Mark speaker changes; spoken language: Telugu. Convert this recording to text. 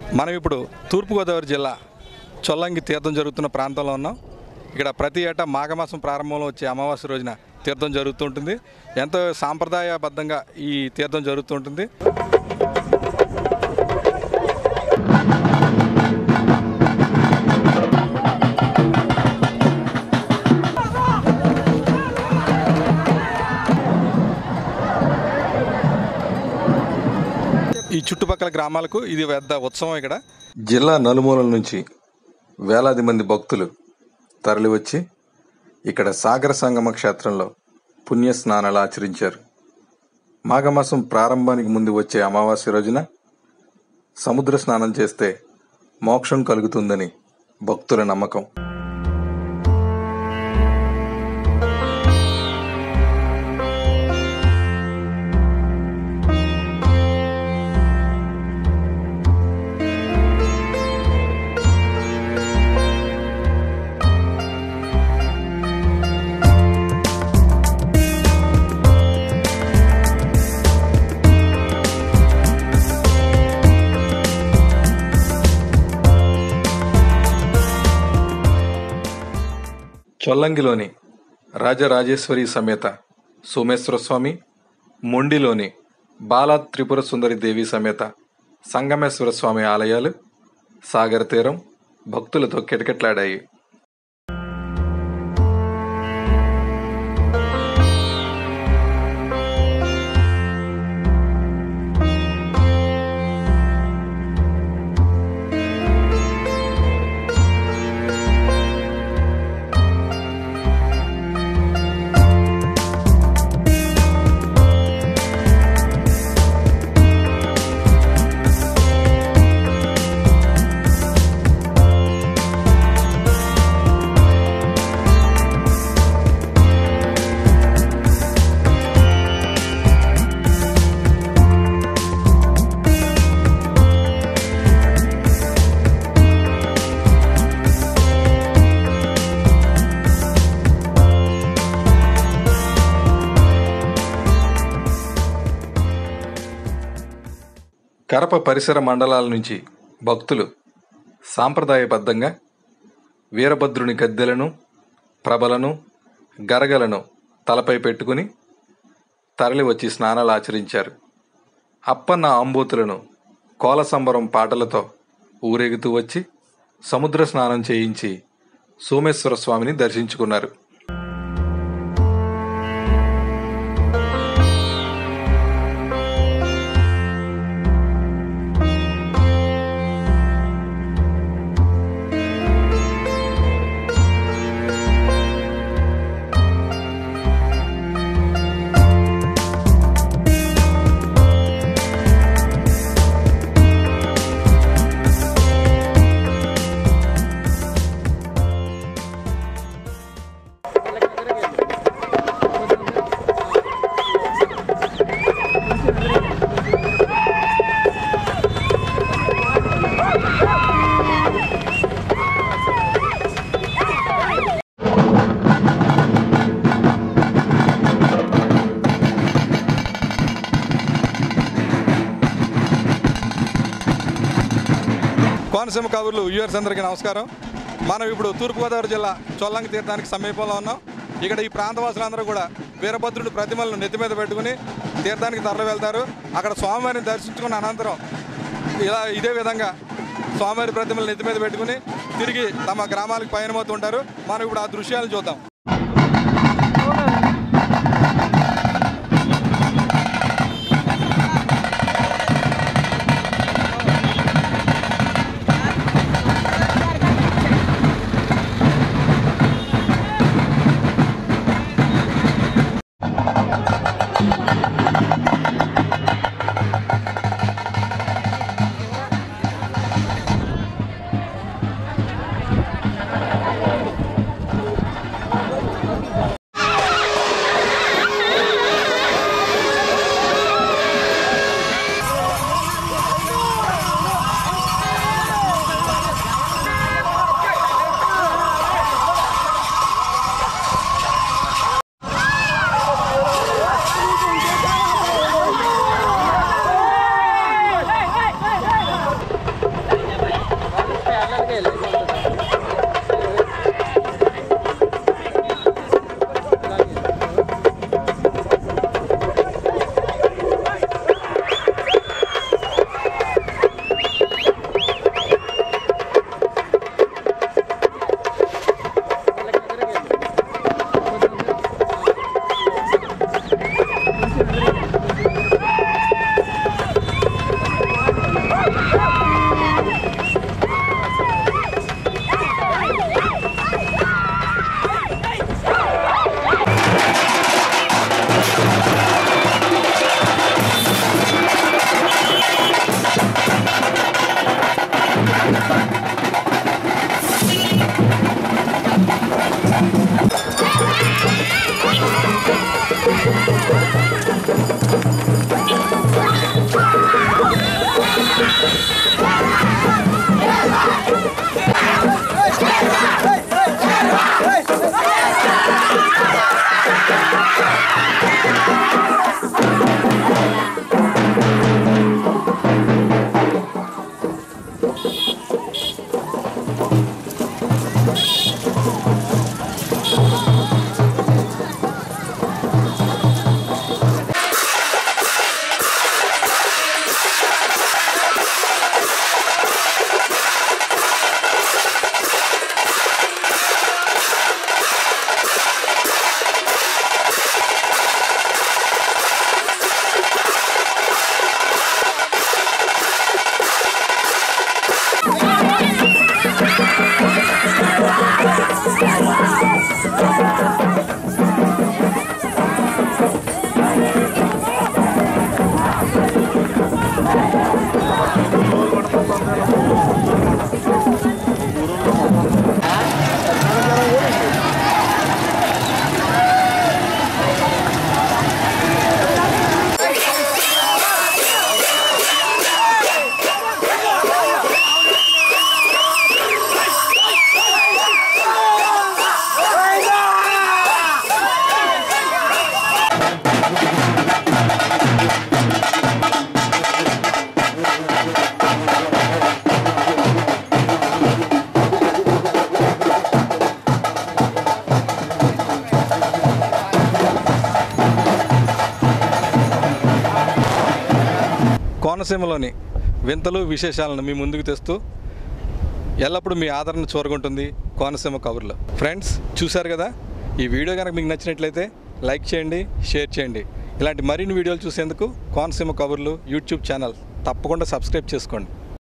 Speaker 1: మనం ఇప్పుడు తూర్పుగోదావరి జిల్లా చొల్లంగి తీర్థం జరుగుతున్న ప్రాంతంలో ఉన్నాం ఇక్కడ ప్రతి ఏటా మాఘమాసం ప్రారంభంలో వచ్చే అమావాస్య రోజున తీర్థం జరుగుతుంటుంది ఎంతో సాంప్రదాయబద్ధంగా ఈ తీర్థం జరుగుతుంటుంది ఈ చుట్టుపక్కల గ్రామాలకు ఇది పెద్ద ఉత్సవం ఇక్కడ జిల్లా నలుమూలల నుంచి వేలాది మంది భక్తులు తరలివచ్చి ఇక్కడ సాగర సంగమ క్షేత్రంలో పుణ్య స్నానాలు ఆచరించారు మాఘమాసం ప్రారంభానికి ముందు వచ్చే అమావాస్య రోజున సముద్ర స్నానం చేస్తే మోక్షం కలుగుతుందని భక్తుల నమ్మకం చొల్లంగిలోని రాజరాజేశ్వరి సమేత సోమేశ్వర స్వామి మొండిలోని బాలా త్రిపుర సుందరి దేవి సమేత సంగమేశ్వర స్వామి ఆలయాలు సాగర తీరం భక్తులతో కిటకిటలాడాయి కరప పరిసర మండలాల నుంచి భక్తులు సాంప్రదాయబద్ధంగా వీరభద్రుని గద్దెలను ప్రభలను గరగలను తలపై పెట్టుకుని తరలి వచ్చి స్నానాలు ఆచరించారు అప్పన్న ఆంబోతులను కోల సంబరం పాటలతో ఊరేగుతూ వచ్చి సముద్ర స్నానం చేయించి సోమేశ్వర స్వామిని దర్శించుకున్నారు కోనసీమ కబుర్లు వ్యూవర్స్ అందరికీ నమస్కారం మనం ఇప్పుడు తూర్పుగోదావరి జిల్లా చొల్లంగి తీర్థానికి సమీపంలో ఉన్నాం ఇక్కడ ఈ ప్రాంతవాసులందరూ కూడా వీరభద్రుడి ప్రతిమలను నెత్తి మీద పెట్టుకుని తీర్థానికి తరలి వెళ్తారు అక్కడ స్వామివారిని దర్శించుకున్న అనంతరం ఇలా ఇదే విధంగా స్వామివారి ప్రతిమలు నెత్తి మీద పెట్టుకుని తిరిగి తమ గ్రామాలకు పయనమవుతుంటారు మనం ఇప్పుడు ఆ దృశ్యాలను చూద్దాం కోనసీమలోని వింతలు విశేషాలను మీ ముందుకు తెస్తూ ఎల్లప్పుడూ మీ ఆదరణ చూరగొంటుంది కోనసీమ కబుర్లో ఫ్రెండ్స్ చూశారు కదా ఈ వీడియో కనుక మీకు నచ్చినట్లయితే లైక్ చేయండి షేర్ చేయండి ఇలాంటి మరిన్ని వీడియోలు చూసేందుకు కోనసీమ కబుర్లు యూట్యూబ్ ఛానల్ తప్పకుండా సబ్స్క్రైబ్ చేసుకోండి